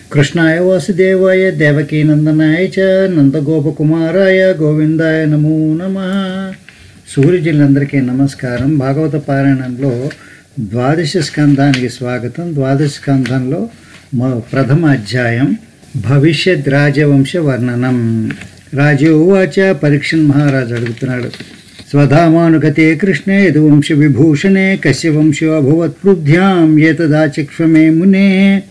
కృష్ణాయ వాసుదేవాయ దేవకీనందనాయ చ నందగోపకుమారాయ గోవిందాయ నమో నమ సూర్యజులందరికీ నమస్కారం భాగవత పారాయణంలో ద్వాదశ స్కంధానికి స్వాగతం ద్వాదశ స్కంధంలో మా ప్రథమ అధ్యాయం భవిష్యత్ రాజవంశ వర్ణనం రాజు ఉవాచ పరీక్షన్ మహారాజు అడుగుతున్నాడు స్వధామానుగతే కృష్ణే యదువంశ విభూషణే కశ్య వంశో అభవత్ పృథ్యాం ఏతదాచక్ష్వమే మునే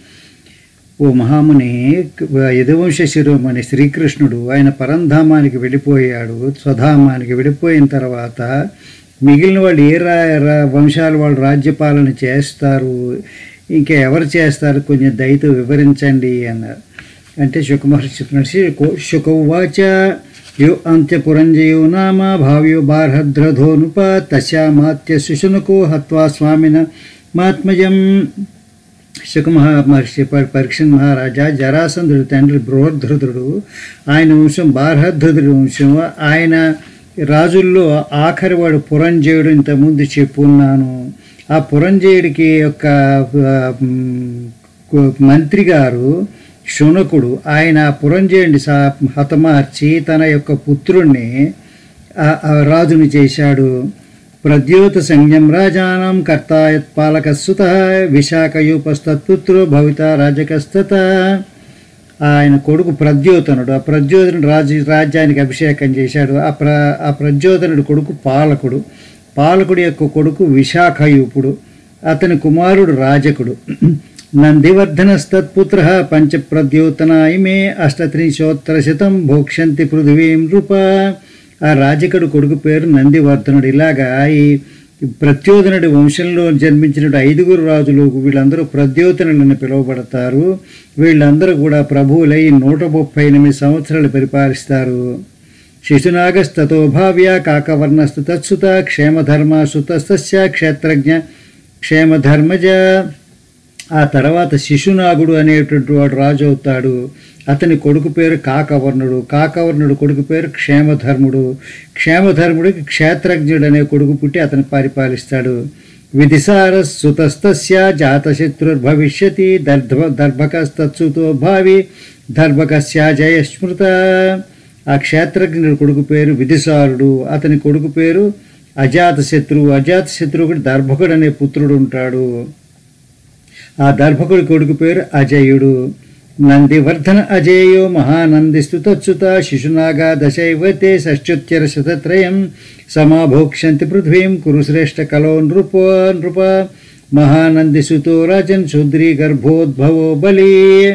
ఓ మహాముని యదువంశ శిరోమణి శ్రీకృష్ణుడు ఆయన పరంధామానికి వెళ్ళిపోయాడు స్వధామానికి వెళ్ళిపోయిన తర్వాత మిగిలిన వాళ్ళు ఏ రా రా- వంశాలు వాళ్ళు రాజ్యపాలన చేస్తారు ఇంకా ఎవరు చేస్తారు కొంచెం దయతో వివరించండి అన్నారు అంటే శుకమహర్షి చెప్పినట్టు శుక- శుకౌవాచ యో అంత్యపురంజయో నామ భావ్యో బార్హద్రధోనుప తస్యామాత్య శిశునుకో హత్వా స్వామిన మాత్మజం శుకమహా మహర్షి ప- పరీక్ష మహారాజా జరాసంధుడు తండ్రి బృహద్రుదుడు ఆయన వంశం బార్హద్రుదుడి వంశం ఆయన రాజుల్లో ఆఖరి వాడు పురంజయుడు ఇంతకుముందు చెప్పున్నాను ఆ పురంజయుడికి యొక్క ఆ, మ్, కు- మంత్రి గారు శునకుడు ఆయన ఆ పురంజయుడిని సా హతమార్చి తన యొక్క పుత్రుణ్ణి ఆ- ఆ రాజుని చేశాడు ప్రద్యోత సంజ్ఞం రాజానం కర్తాయత్ పాలకస్సుత విశాఖయూపస్తత్పుత్రో భవిత రాజకస్తత ఆయన కొడుకు ప్రద్యోతనుడు ఆ ప్రద్యోతనుడు రాజు రాజ్యానికి అభిషేకం చేశాడు ఆ ప్ర ఆ ప్రద్యోతనుడు కొడుకు పాలకుడు పాలకుడి యొక్క కొడుకు విశాఖయూపుడు అతని కుమారుడు రాజకుడు నందివర్ధనస్తత్పుత్ర పంచప్రద్యోతన ఇమే అష్టత్రింశోత్తరశతం భోక్షంతి పృథివీం నృప ఆ రాజకుడు కొడుకు పేరు నందివర్ధనుడు ఇలాగా ఈ ప్రత్యోధనుడి వంశంలో జన్మించిన ఐదుగురు రాజులు వీళ్ళందరూ ప్రద్యోతనులని పిలువబడతారు వీళ్ళందరూ కూడా ప్రభువులై నూట ముప్పై ఎనిమిది సంవత్సరాలు పరిపాలిస్తారు శిశునాగస్తతో భావ్య కాకవర్ణస్తు తత్సుత క్షేమధర్మ సుతస్తస్య క్షేత్రజ్ఞ క్షేమధర్మజ ఆ తర్వాత శిశునాగుడు అనేటువంటి వాడు రాజు అవుతాడు అతని కొడుకు పేరు కాకవర్ణుడు కాకవర్ణుడు కొడుకు పేరు క్షేమధర్ముడు క్షేమధర్ముడికి క్షేత్రజ్ఞుడు అనే కొడుకు పుట్టి అతను పరిపాలిస్తాడు విధిసార సుతస్తస్య జాతశత్రుర్భవిష్యతి దర్భ దర్భకస్తత్సుతో భావి దర్భకస్య జయస్మృత ఆ క్షేత్రజ్ఞుడి కొడుకు పేరు విధిసారుడు అతని కొడుకు పేరు అజాతశత్రువు అజాతశత్రువుకి దర్భకుడు అనే పుత్రుడు ఉంటాడు ఆ దర్భకుడి కొడుకు పేరు అజయుడు నందివర్ధన అజేయో మహానందిస్తు తచ్యుత శిశునాగా దశైవతే షష్ట్యుత్తర శతత్రయం సమాభోక్షంతి పృథ్వీం కురు శ్రేష్ఠ కలో నృప నృప మహానందిసుతో రాజన్ శూద్రీ గర్భోద్భవో బలి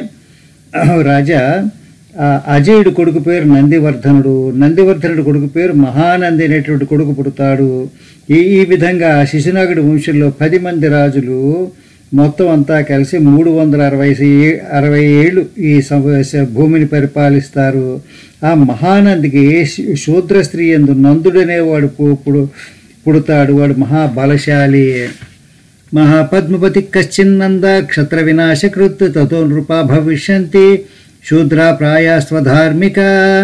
రాజా ఆ అజయుడు కొడుకు పేరు నందివర్ధనుడు నందివర్ధనుడు కొడుకు పేరు మహానంది అనేటువంటి కొడుకు పుడతాడు ఈ ఈ విధంగా శిశునాగుడి వంశంలో పది మంది రాజులు మొత్తం అంతా కలిసి మూడు వందల అరవై సే- అరవై ఏళ్ళు ఈ సమ- స- భూమిని పరిపాలిస్తారు ఆ మహానందికి శూ- శూద్ర స్త్రీ ఎందు నందుడనేవాడు పు- పుడు పుడతాడు వాడు మహాబలశాలి మహాపద్మపతి కశ్చిన్నంద క్షత్ర వినాశకృత్ తతో నృపా భవిష్యంతి శూద్ర ప్రాయాస్వధార్మిక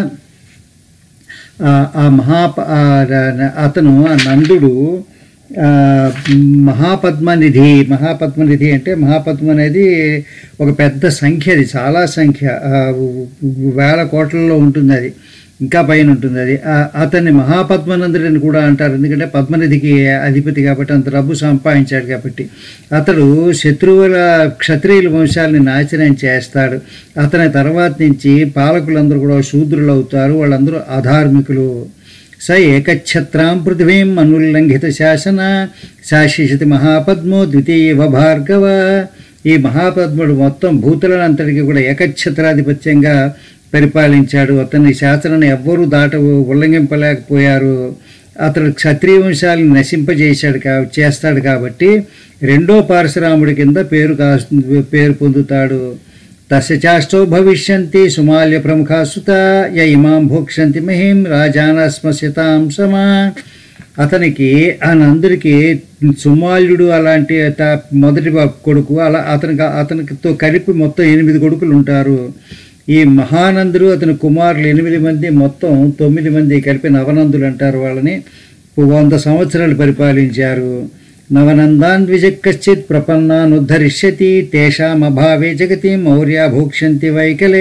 ఆ ఆ మహా ఆ ర- అతను ఆ నందుడు ఆ, మహాపద్మనిధి మహాపద్మనిధి అంటే మహాపద్మ అనేది ఒక పెద్ద సంఖ్య అది చాలా సంఖ్య ఆ, వేల కోట్లలో ఉంటుంది అది ఇంకా పైన ఉంటుంది అది ఆ, అతన్ని మహాపద్మనందుడు అని కూడా అంటారు ఎందుకంటే పద్మనిధికి అధిపతి కాబట్టి అంత డబ్బు సంపాదించాడు కాబట్టి అతడు శత్రువుల క్షత్రియుల వంశాలని నాశనం చేస్తాడు అతని తర్వాత నుంచి పాలకులందరూ కూడా శూద్రులు అవుతారు వాళ్ళందరూ అధార్మికులు స ఏకఛత్రాం పృథివీం అనుల్లంఘిత శాసన శాసిషతి మహాపద్మో ద్వితీయవ భార్గవ ఈ మహాపద్ముడు మొత్తం భూతులనంతటికి కూడా ఏకఛత్రాధిపత్యంగా పరిపాలించాడు అతని శాసనాన్ని ఎవ్వరూ దాట ఉల్లంఘింపలేకపోయారు అతడు క్షత్రియ వంశాలను నశింపజేశాడు కా చేస్తాడు కాబట్టి రెండో పరశురాముడి కింద పేరు కాస్తు పేరు పొందుతాడు తస్య చాష్టో భవిష్యంతి సుమాల్య ప్రముఖా సుత య ఇమాం భోక్షంతి మహిం రాజానస్మస్యతాం సమా అతనికి ఆ నందుడికి సుమాల్యుడు అలాంటి త- మొదటి బా- కొడుకు అలా అతనికి అతనితో కలిపి మొత్తం ఎనిమిది కొడుకులు ఉంటారు ఈ మహానందుడు అతని కుమారులు ఎనిమిది మంది మొత్తం తొమ్మిది మంది కలిపి నవనందులు అంటారు వాళ్ళని వంద సంవత్సరాలు పరిపాలించారు నవనందాన్ ద్విజ కశ్చిత్ ప్రపన్నాన్ ఉద్ధరిష్యతి తేషామభావే జగతి మౌర్య భూక్షంతి వైకలే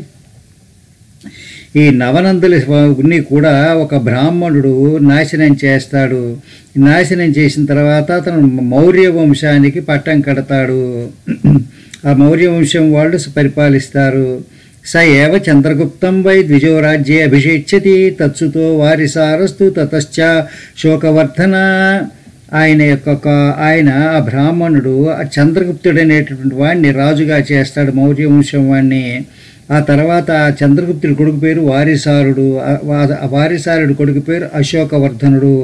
ఈ నవనందులని కూడా ఒక బ్రాహ్మణుడు నాశనం చేస్తాడు నాశనం చేసిన తర్వాత అతను మౌర్య వంశానికి పట్టం కడతాడు ఆ మౌర్య వంశం వాళ్ళు పరిపాలిస్తారు స ఏవ చంద్రగుప్తం వై ద్విజోరాజ్యే అభిషేచ్యతి తత్సుతో వారిసారస్తు తతశ్చ శోకవర్ధన ఆయన యొక్క ఒక- ఆయన ఆ బ్రాహ్మణుడు ఆ చంద్రగుప్తుడు అనేటటువంటి వాడిని రాజుగా చేస్తాడు మౌర్య వంశం వాడిని ఆ తర్వాత ఆ చంద్రగుప్తుడి కొడుకు పేరు వారిసారుడు ఆ వా- ఆ వారిసారుడు కొడుకు పేరు అశోకవర్ధనుడు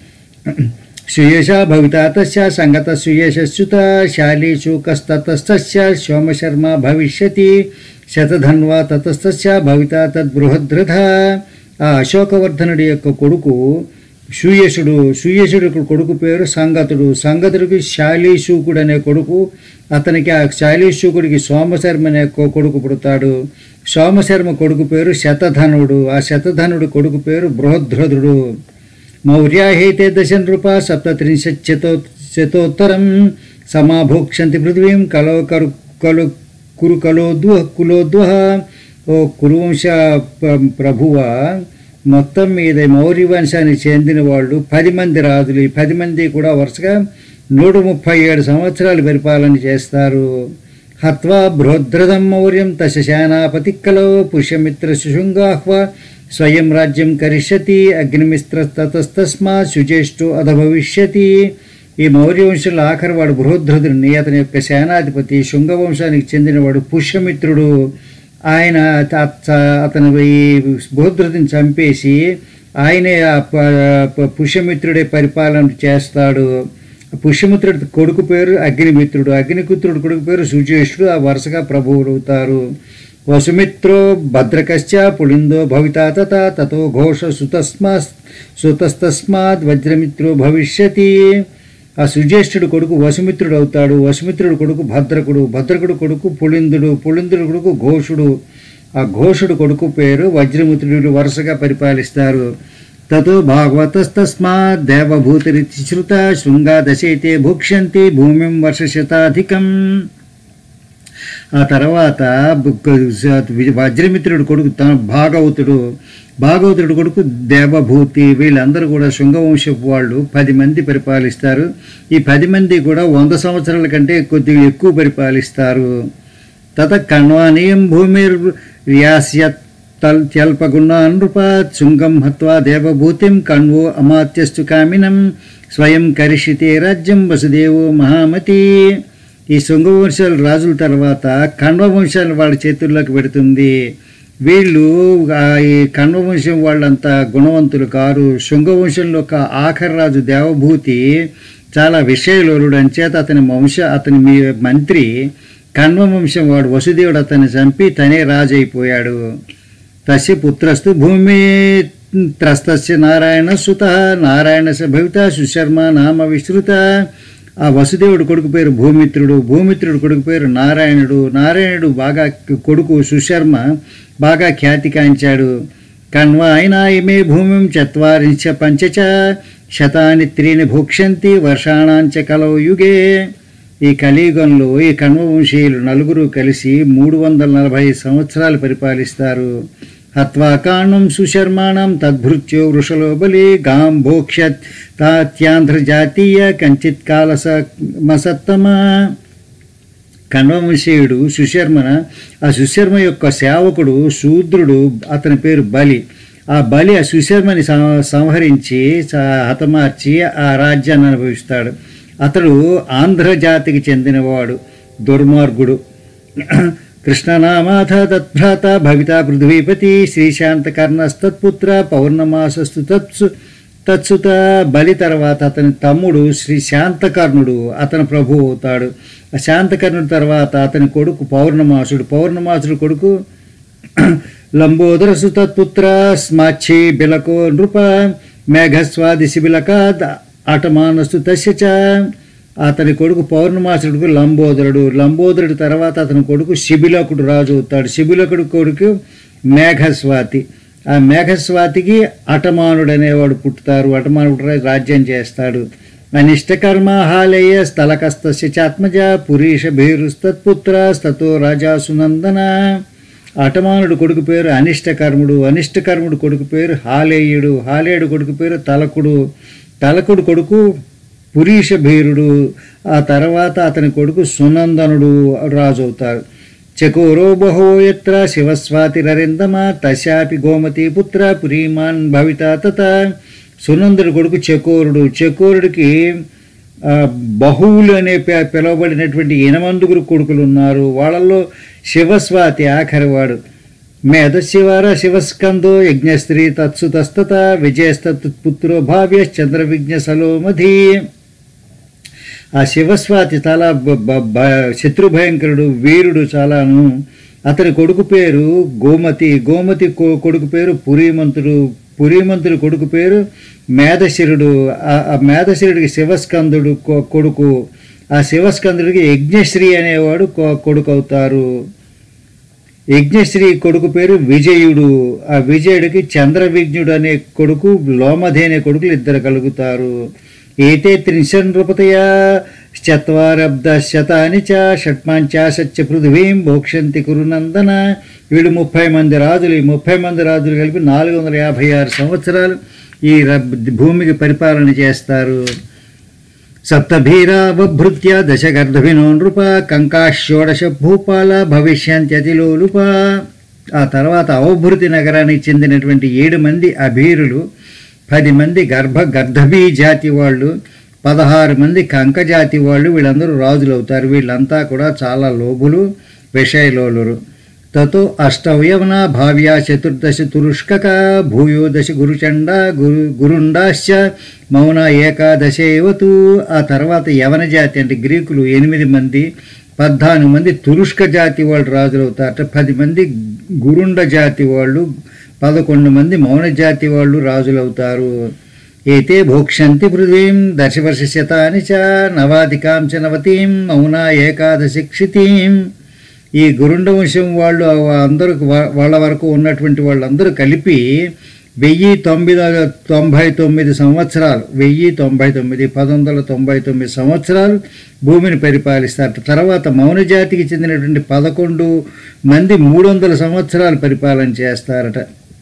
సుయేష భవిత తస్య సంగత సుయేషుత శాలీ శూకస్తతస్తస్య సోమశర్మ భవిష్యతి శతధన్వా తతస్తస్య భవిత తద్బృహద్రథ ఆ అశోకవర్ధనుడి యొక్క కొడుకు సూయసుడు సూయసుడు కొడుకు పేరు సంగతుడు సంగతుడికి శాలీశూకుడు అనే కొడుకు అతనికి ఆ శాలీశూకుడికి సోమశర్మ అనే కొ- కొడుకు పుడతాడు సోమశర్మ కొడుకు పేరు శతధనుడు ఆ శతధనుడు కొడుకు పేరు బృహద్రథుడు మౌర్యాహైతే దశ నృప సప్తత్రింశతో శతోత్తరం సమాభోక్షంతి పృథివీం కలో కరు కలు కురు కలోద్వ కులోద్వ ఓ కురువంశ ప- ప్రభువ మొత్తం మీద మౌర్య వంశానికి చెందిన వాళ్ళు పది మంది రాజులు ఈ పది మంది కూడా వరుసగా నూట ముప్పై ఏడు సంవత్సరాలు పరిపాలన చేస్తారు హత్వా బృహద్రథం మౌర్యం తశ సేనాపతి కలో పుష్యమిత్ర సుశృంగాహ్వ స్వయం రాజ్యం కరిష్యతి అగ్నిమిత్ర తతస్తస్మా శుచేష్టో అధభవిష్యతి ఈ మౌర్య వంశంలో ఆఖరి వాడు బృహద్రథుడిని అతని యొక్క సేనాధిపతి శృంగవంశానికి చెందినవాడు పుష్యమిత్రుడు ఆయన త- త- అతను ఈ బృహద్రథుని చంపేసి ఆయనే ఆ ప- ప- పుష్యమిత్రుడే పరిపాలన చేస్తాడు పుష్యమిత్రుడి కొడుకు పేరు అగ్నిమిత్రుడు అగ్నిమిత్రుడు కొడుకు పేరు సుజేష్ఠుడు ఆ వరుసగా ప్రభువులు అవుతారు వసుమిత్రో భద్రకశ్చ పులిందో భవితా తత తతో ఘోష సుతస్మా సుతస్తస్మాద్ వజ్రమిత్రో భవిష్యతి ఆ సుజ్యేష్ఠుడు కొడుకు వసుమిత్రుడు అవుతాడు వసుమిత్రుడు కొడుకు భద్రకుడు భద్రకుడు కొడుకు పులిందుడు పులిందుడు కొడుకు ఘోషుడు ఆ ఘోషుడు కొడుకు పేరు వజ్రమిత్రుడు వరుసగా పరిపాలిస్తారు తతో భాగవతస్తస్మాత్ దేవభూతిరితి శ్రుత శృంగాదశైతే భుక్ష్యంతి భూమిం వర్షశతాధికం ఆ తర్వాత బు- వజ్రమిత్రుడు కొడుకు తన భాగవతుడు భాగవతుడు కొడుకు దేవభూతి వీళ్ళందరూ కూడా శృంగవంశపు వాళ్ళు పది మంది పరిపాలిస్తారు ఈ పది మంది కూడా వంద సంవత్సరాల కంటే కొద్దిగా ఎక్కువ పరిపాలిస్తారు తత కణ్వానీయం భూమిర్ వ్యాస్యత్ తల్ త్యల్పగుణ నృప శృంగం హత్వా దేవభూతిం కణ్వో అమాత్యస్తు కామినం స్వయం కరిషితే రాజ్యం వసుదేవో మహామతి ఈ శృంగవంశాల రాజుల తర్వాత కణ్వ వంశాలు వాళ్ళ చేతుల్లోకి పెడుతుంది వీళ్ళు ఆ ఈ కణ్వ వంశం వాళ్ళంతా గుణవంతులు కారు శృంగవంశంలో ఒక ఆఖరి రాజు దేవభూతి చాలా విషయలోలుడు అంచేత అతని వంశ అతని మీ మంత్రి కణ్వ వంశం వాడు వసుదేవుడు అతన్ని చంపి తనే రాజు అయిపోయాడు తస్య పుత్రస్తు భూమి త్రస్తస్య నారాయణ సుత నారాయణ స భవిత సుశర్మ నామ విశ్రుత ఆ వసుదేవుడు కొడుకు పేరు భూమిత్రుడు భూమిత్రుడు కొడుకు పేరు నారాయణుడు నారాయణుడు బాగా కొడుకు సుశర్మ బాగా ఖ్యాతి కాంచాడు కణ్వాయినా ఇమే భూమిం చత్వారించ పంచచ శతాని త్రీని భోక్ష్యంతి వర్షాణాంచ కలౌ యుగే ఈ కలియుగంలో ఈ కణ్వవంశీయులు నలుగురు కలిసి మూడు వందల నలభై సంవత్సరాలు పరిపాలిస్తారు హత్వా కాణం సుశర్మాణం తద్భృత్యో వృషలో బలి గాం భోక్ష్యత్ తాత్యాంధ్రజాతీయ కంచిత్ కాలస మసత్తమ కణ్వవంశీయుడు సుశర్మన ఆ సుశర్మ యొక్క సేవకుడు శూద్రుడు అతని పేరు బలి ఆ బలి ఆ సుశర్మని సం- సంహరించి స- హతమార్చి ఆ రాజ్యాన్ని అనుభవిస్తాడు అతడు ఆంధ్ర జాతికి చెందినవాడు దుర్మార్గుడు కృష్ణనామాథ తత్భ్రాత భవిత పృథ్వీపతి శ్రీశాంతకర్ణస్తత్పుత్ర పౌర్ణమాసస్తు తత్సు తత్సుత బలి తర్వాత అతని తమ్ముడు శ్రీ శాంతకర్ణుడు అతని ప్రభు అవుతాడు ఆ శాంతకర్ణుడి తర్వాత అతని కొడుకు పౌర్ణమాసుడు పౌర్ణమాసుడు కొడుకు లంబోదర సుతత్పుత్ర స్మాచ్చి బిలకో నృప మేఘస్వాది శిబిలక అటమానస్తు తస్య చ అతని కొడుకు పౌర్ణమాసుడికి లంబోదరుడు లంబోదరుడు తర్వాత అతని కొడుకు శిబిలకుడు రాజు అవుతాడు శిబిలకుడు కొడుకు మేఘస్వాతి ఆ మేఘస్వాతికి అటమానుడు అనేవాడు పుట్టుతారు అటమానుడు రాజ్యం చేస్తాడు అనిష్టకర్మాహాలేయ స్థలకస్తస్య చాత్మజ పురీషభీరుస్తత్పుత్రస్తతో రాజాసునందన అటమానుడు కొడుకు పేరు అనిష్టకర్ముడు అనిష్టకర్ముడు కొడుకు పేరు హాలేయుడు హాలేయుడు కొడుకు పేరు తలకుడు తలకుడు కొడుకు పురీషభీరుడు ఆ తర్వాత అతని కొడుకు సునందనుడు రాజు అవుతారు చకోరో బహో ఎత్ర శివస్వాతిరరిందమ తశాపి గోమతి పుత్ర పురీమాన్ భవిత తత సునందుడు కొడుకు చకోరుడు చకోరుడికి ఆ, బహువులు అనే పి- పిలువబడినటువంటి ఎనమందుగురు కొడుకులు ఉన్నారు వాళ్ళల్లో శివస్వాతి ఆఖరివాడు మేధశివార శివస్కందో యజ్ఞస్త్రీ తత్సుతస్తత విజయస్తత్పుత్రో భావ్య చంద్ర విజ్ఞ సలోమధి ఆ శివస్వాతి చాలా బ- బ- బ- శత్రుభయంకరుడు వీరుడు చాలాను అతని కొడుకు పేరు గోమతి గోమతి కొ- కొడుకు పేరు పురీమంతుడు పురీమంతుడి కొడుకు పేరు మేధశిరుడు ఆ ఆ మేధశిరుడికి శివస్కందుడు కొ- కొడుకు ఆ శివస్కందుడికి యజ్ఞశ్రీ అనేవాడు కొ- కొడుకు అవుతారు యజ్ఞశ్రీ కొడుకు పేరు విజయుడు ఆ విజయుడికి చంద్రవిజ్ఞుడు అనే కొడుకు లోమధి అనే కొడుకులు ఇద్దరు కలుగుతారు ఏతే త్రిశన్ నృపతయా చత్వారబ్ద శతాని చ షట్మాంచాశత్య పృథివీం భోక్షంతి కురునందన వీళ్ళు ముప్పై మంది రాజులు ఈ ముప్పై మంది రాజులు కలిపి నాలుగు వందల యాభై ఆరు సంవత్సరాలు ఈ రబ్- భూమికి పరిపాలన చేస్తారు సప్తభీరావభృత్య దశగర్ధవినో నృప కంకాషోడశ భూపాల భవిష్యంత్యతిలోలుప ఆ తర్వాత అవభృతి నగరానికి చెందినటువంటి ఏడు మంది అభీరులు పది మంది గర్భ గర్ధభీ జాతి వాళ్ళు పదహారు మంది కంక జాతి వాళ్ళు వీళ్ళందరూ రాజులు అవుతారు వీళ్ళంతా కూడా చాలా లోబులు విషయలోలురు తతో అష్టవయవన భావ్య చతుర్దశ తురుష్కక భూయోదశ గురుచండ గురు గురుండాశ్చ మౌన ఏకాదశేవతు ఆ తర్వాత యవన జాతి అంటే గ్రీకులు ఎనిమిది మంది పద్నాలుగు మంది తురుష్క జాతి వాళ్ళు రాజులు అవుతారట పది మంది గురుండ జాతి వాళ్ళు పదకొండు మంది మౌన జాతి వాళ్ళు రాజులు అవుతారు ఏతే భోక్షంతి పృథ్వీం దశవర్ష శతాని చ నవాధికాం చ నవతీం మౌన ఏకాదశిక్షితీం ఈ గురుండ వంశం వాళ్ళు అందరూ వాళ్ళ వరకు ఉన్నటువంటి వాళ్ళందరూ కలిపి వెయ్యి తొమ్మిది తొంభై తొమ్మిది సంవత్సరాలు వెయ్యి తొంభై తొమ్మిది పంతొమ్మిది వందల తొంభై తొమ్మిది సంవత్సరాలు భూమిని పరిపాలిస్తారు తర్వాత మౌన జాతికి చెందినటువంటి పదకొండు మంది మూడు వందల సంవత్సరాలు పరిపాలన చేస్తారట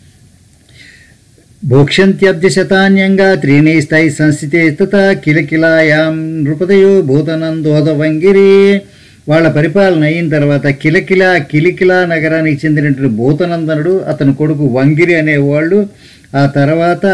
భోక్ష్యంత్యబ్జ శతాన్యంగా త్రీణి స్థాయి సంస్థితే తత కిలకిలాయాం నృపదయో భూతనందోదవంగిరి వాళ్ళ పరిపాలన అయిన తర్వాత కిలకిలా కిలికిలా నగరానికి చెందినటువంటి భూతనందనుడు అతని కొడుకు వంగిరి అనేవాళ్ళు ఆ తర్వాత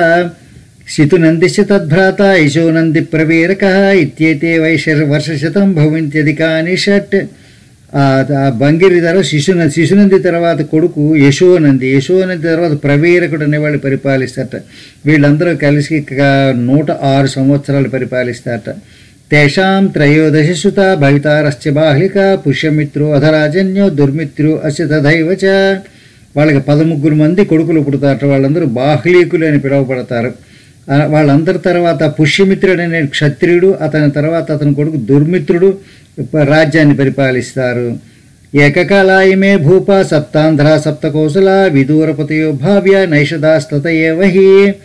శితునందిశ తద్భ్రాత యశోనంది ప్రవీరక ఇత్యేతే వైశ వర్షశతం భవంత్యధికాని షట్ ఆ ఆ బంగిరి తర్వాత శిశున శిశునంది తర్వాత కొడుకు యశోనంది యశోనంది తర్వాత ప్రవీరకుడు అనేవాళ్ళు పరిపాలిస్తారట వీళ్ళందరూ కలిసి ఇక నూట ఆరు సంవత్సరాలు పరిపాలిస్తారట తేషాం త్రయోదశ సుత భవితారశ్చ బాహ్లిక పుష్యమిత్రో అధరాజన్యో దుర్మిత్రో అస్య తథైవ చ వాళ్ళకి పదముగ్గురు మంది కొడుకులు పుడతారట వాళ్ళందరూ బాహ్లీకులు అని పిలువబడతారు ఆ వాళ్ళందరి తర్వాత పుష్యమిత్రుడు అనే క్షత్రియుడు అతని తర్వాత అతని కొడుకు దుర్మిత్రుడు ప- రాజ్యాన్ని పరిపాలిస్తారు ఏకకాలాయమే భూప సప్తాంధ్ర సప్తకోసల విదూరపతయో భావ్య నైషదాస్తత ఏవహి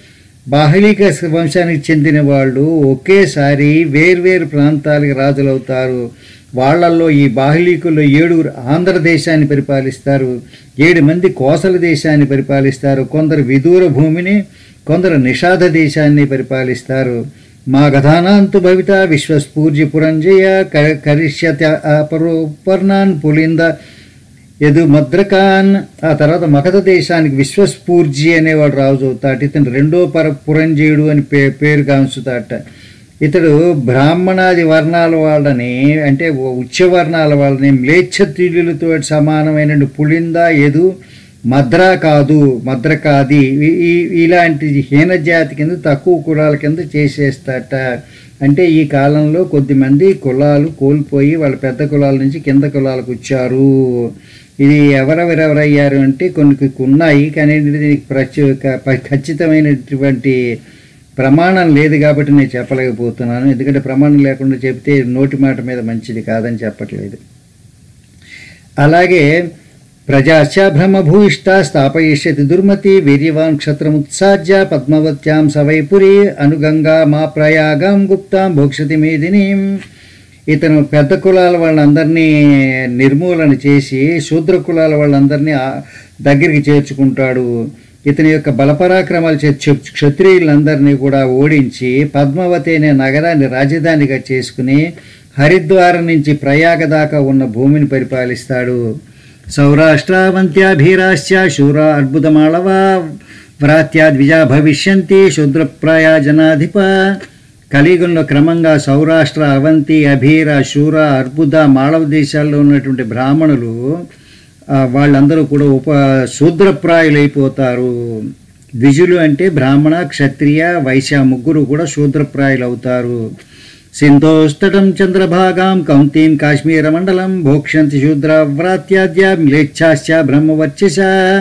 బాహ్లీక వంశానికి చెందిన వాళ్ళు ఒకేసారి వేర్వేరు ప్రాంతాలకి రాజులవుతారు వాళ్ళల్లో ఈ బాహ్లీకుల్లో ఏడుగురు ఆంధ్రదేశాన్ని పరిపాలిస్తారు ఏడు మంది కోసల దేశాన్ని పరిపాలిస్తారు కొందరు విదూర భూమిని కొందరు నిషాద దేశాన్ని పరిపాలిస్తారు మా గధానాంతు భవిత విశ్వస్ఫూర్జి పురంజయ క- కరిష్యత అపరోపర్ణాన్ పులింద యదు మద్రకాన్ ఆ తర్వాత మగధ దేశానికి విశ్వస్ఫూర్జి అనేవాడు రాజు అవుతాడు ఇతను రెండో పర పురంజయుడు అని పే పేరు గాంచుతాట ఇతడు బ్రాహ్మణాది వర్ణాల వాళ్ళని అంటే ఉచ్చ వర్ణాల వాళ్ళని మ్లేచ్ఛత్రియులతో సమానమైన పులింద యదు మద్రా కాదు మద్ర కాది ఈ- ఈ- ఇలాంటి హీన జాతి కింద తక్కువ కులాల కింద చేసేస్తాట అంటే ఈ కాలంలో కొద్దిమంది కులాలు కోల్పోయి వాళ్ళ పెద్ద కులాల నుంచి కింద కులాలకు వచ్చారు ఇది ఎవరెవరెవరయ్యారు అంటే కొన్ని కొన్ని ఉన్నాయి కానీ దీనికి ప్రత్యేక ప- ఖచ్చితమైనటువంటి ప్రమాణం లేదు కాబట్టి నేను చెప్పలేకపోతున్నాను ఎందుకంటే ప్రమాణం లేకుండా చెప్తే నోటి మాట మీద మంచిది కాదని చెప్పట్లేదు అలాగే ప్రజాశ్చ బ్రహ్మభూయిష్టా స్థాపయిష్యతి దుర్మతి వీర్యవాన్ క్షత్రముత్సాజ్య పద్మవత్యాం సవైపురి అనుగంగా మా ప్రయాగం గుప్తాం భోక్షతి మేదినీం ఇతను పెద్ద కులాల వాళ్ళందరినీ నిర్మూలన చేసి శూద్ర కులాల వాళ్ళందరినీ ఆ- దగ్గరికి చేర్చుకుంటాడు ఇతని యొక్క బలపరాక్రమాలు చే చె- క్షత్రియులందరినీ కూడా ఓడించి పద్మావతి అనే నగరాన్ని రాజధానిగా చేసుకుని హరిద్వారం నుంచి ప్రయాగ దాకా ఉన్న భూమిని పరిపాలిస్తాడు సౌరాష్ట్రావంత్యాభీరాశ్చ శూర అద్భుతమాళవ వ్రాత్యా ద్విజా భవిష్యంతి శూద్రప్రాయ జనాధిప కలియుగంలో క్రమంగా సౌరాష్ట్ర అవంతి అభీర శూర అర్బుద మాళవ దేశాల్లో ఉన్నటువంటి బ్రాహ్మణులు ఆ, వాళ్ళందరూ కూడా ఉప శూద్రప్రాయులైపోతారు ద్విజులు అంటే బ్రాహ్మణ క్షత్రియ వైశ్య ముగ్గురు కూడా శూద్రప్రాయులు అవుతారు సింధోస్తటం చంద్రభాగాం కౌంతీం కాశ్మీర మండలం భోక్షంతి శూద్రవ్రాత్యాద్య మ్లేచ్ఛాశ్చ బ్రహ్మవర్చస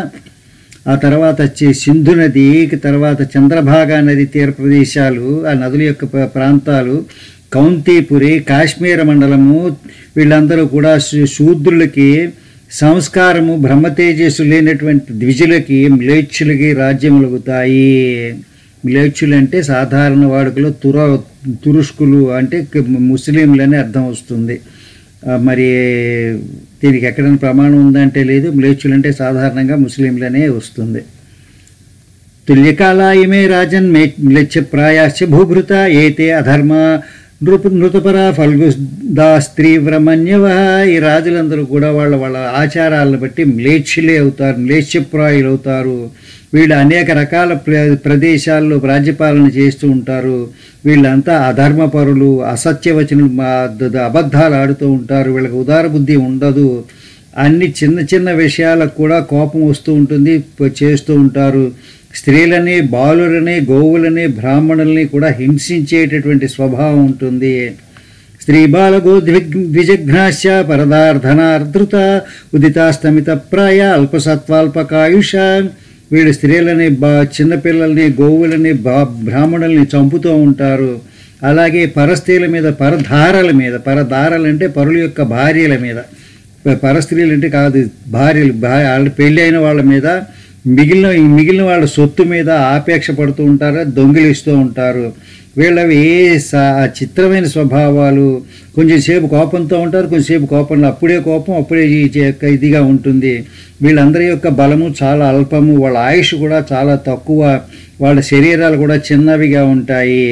ఆ తర్వాత వచ్చి సింధు నది తర్వాత చంద్రభాగా నది తీర ప్రదేశాలు ఆ నదుల యొక్క ప్ర- ప్రాంతాలు కౌంతీపురి కాశ్మీర మండలము వీళ్ళందరూ కూడా శూ- శూద్రులకి సంస్కారము బ్రహ్మతేజస్సు లేనటువంటి ద్విజులకి మ్లేచ్చులకి రాజ్యములుగుతాయి మ్లేచ్చులు అంటే సాధారణ వాడుకలో తుర తురుష్కులు అంటే క- ముస్లింలని అర్థం వస్తుంది ఆ, మరి దీనికి ఎక్కడైనా ప్రమాణం ఉందంటే లేదు మ్లేచ్చులు అంటే సాధారణంగా ముస్లింలనే వస్తుంది తుల్యకాలా ఇమే రాజన్ మే మ్లేచ్ఛ ప్రాయాశ్చ భూభృత ఏతే అధర్మ నృప నృతపర ఫల్గుదా స్త్రీవ్రమణ్యవ ఈ రాజులందరూ కూడా వాళ్ళ వాళ్ళ ఆచారాలను బట్టి మ్లేచ్ఛులే అవుతారు మ్లేచ్ఛప్రాయులు అవుతారు వీళ్ళు అనేక రకాల ప్ర ప్రదేశాల్లో రాజ్యపాలన చేస్తూ ఉంటారు వీళ్ళంతా అధర్మపరులు అసత్యవచనులు మా ద- ద- అబద్ధాలు ఆడుతూ ఉంటారు వీళ్ళకి ఉదార బుద్ధి ఉండదు అన్ని చిన్న చిన్న విషయాలకు కూడా కోపం వస్తూ ఉంటుంది ప- చేస్తూ ఉంటారు స్త్రీలని బాలులని గోవులని బ్రాహ్మణుల్ని కూడా హింసించేటటువంటి స్వభావం ఉంటుంది స్త్రీ బాలగో ద్విగ్ ద్విజఘ్నాశ్చ పరదార్థనార్ధృత ఉదితాస్తమిత ప్రాయ అల్పసత్వాల్పకాయుష వీళ్ళు స్త్రీలని బా చిన్నపిల్లల్ని గోవులని బా బ్రాహ్మణుల్ని చంపుతూ ఉంటారు అలాగే పరస్త్రీల మీద పరధారల మీద పరధారలు అంటే పరుల యొక్క భార్యల మీద ప- పరస్త్రీలు అంటే కాదు భార్యలు భా- వాళ్ళ పెళ్ళి అయిన వాళ్ళ మీద మిగిలిన మిగిలిన వాళ్ళ సొత్తు మీద ఆపేక్ష పడుతూ ఉంటారు దొంగిలిస్తూ ఉంటారు వీళ్ళవి ఏ సా- చిత్రమైన స్వభావాలు కొంచెం సేపు కోపంతో ఉంటారు కొంచెంసేపు కోపంలో అప్పుడే కోపం అప్పుడే ఈ చే- యొక్క ఇదిగా ఉంటుంది వీళ్ళందరి యొక్క బలము చాలా అల్పము వాళ్ళ ఆయుష్ కూడా చాలా తక్కువ వాళ్ళ శరీరాలు కూడా చిన్నవిగా ఉంటాయి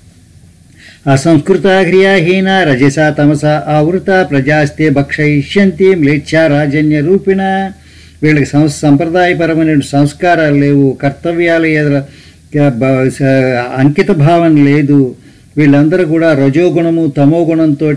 అసంస్కృత క్రియాహీన రజస తమస ఆవృత ప్రజాస్తే భక్షయిష్యంతి మ్లేచ్ఛ రాజన్య రూపిణ వీళ్ళకి సం సంప్రదాయపరమైన సంస్కారాలు లేవు కర్తవ్యాలు ఎదుర బ- స- అంకిత భావం లేదు వీళ్ళందరూ కూడా రజోగుణము తమో గుణంతో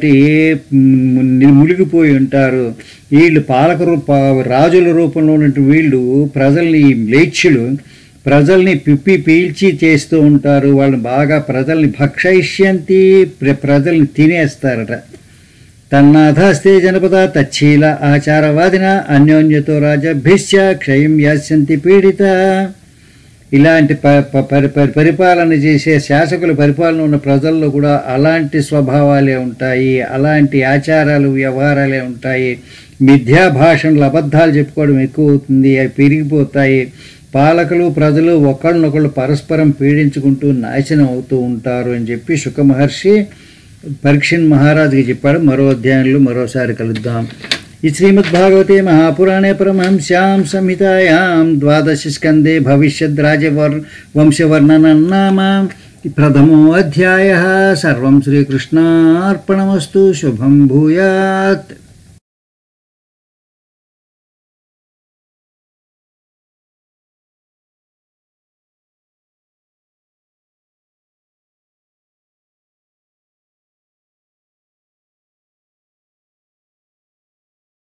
మునిగిపోయి ఉంటారు వీళ్ళు పాలక రూప రాజుల రూపంలో ఉన్నటువంటి వీళ్ళు ప్రజల్ని ఈ మ్లేచ్ఛులు ప్రజల్ని పిప్పి పీల్చి చేస్తూ ఉంటారు వాళ్ళు బాగా ప్రజల్ని భక్షయిష్యంతి ప్ర- ప్రజల్ని తినేస్తారట తన్నాథాస్తే జనపద తచ్చీల ఆచారవాదిన అన్యోన్యతో రాజభ్యశ్చ క్షయం యాస్యంతి పీడిత ఇలాంటి ప ప- పరి పరి- పరిపాలన చేసే శాసకుల పరిపాలన ఉన్న ప్రజల్లో కూడా అలాంటి స్వభావాలే ఉంటాయి అలాంటి ఆచారాలు వ్యవహారాలే ఉంటాయి మిథ్యా భాషణలు అబద్ధాలు చెప్పుకోవడం ఎక్కువ అవుతుంది అవి పెరిగిపోతాయి పాలకులు ప్రజలు ఒకళ్ళనొకళ్ళు పరస్పరం పీడించుకుంటూ నాశనం అవుతూ ఉంటారు అని చెప్పి శుక మహర్షి పరీక్షణ్ మహారాజుకి చెప్పాడు మరో అధ్యాయంలో మరోసారి కలుద్దాం ఈ శ్రీమద్భాగవతే మహాపురాణే పరమహంస్యాం సంహితాయాం ద్వాదశ స్కందే భవిష్యద్ రాజవర్ వంశవర్ణనం నామ ప్రథమో అధ్యాయ సర్వం శ్రీకృష్ణార్పణమస్తు శుభం భూయాత్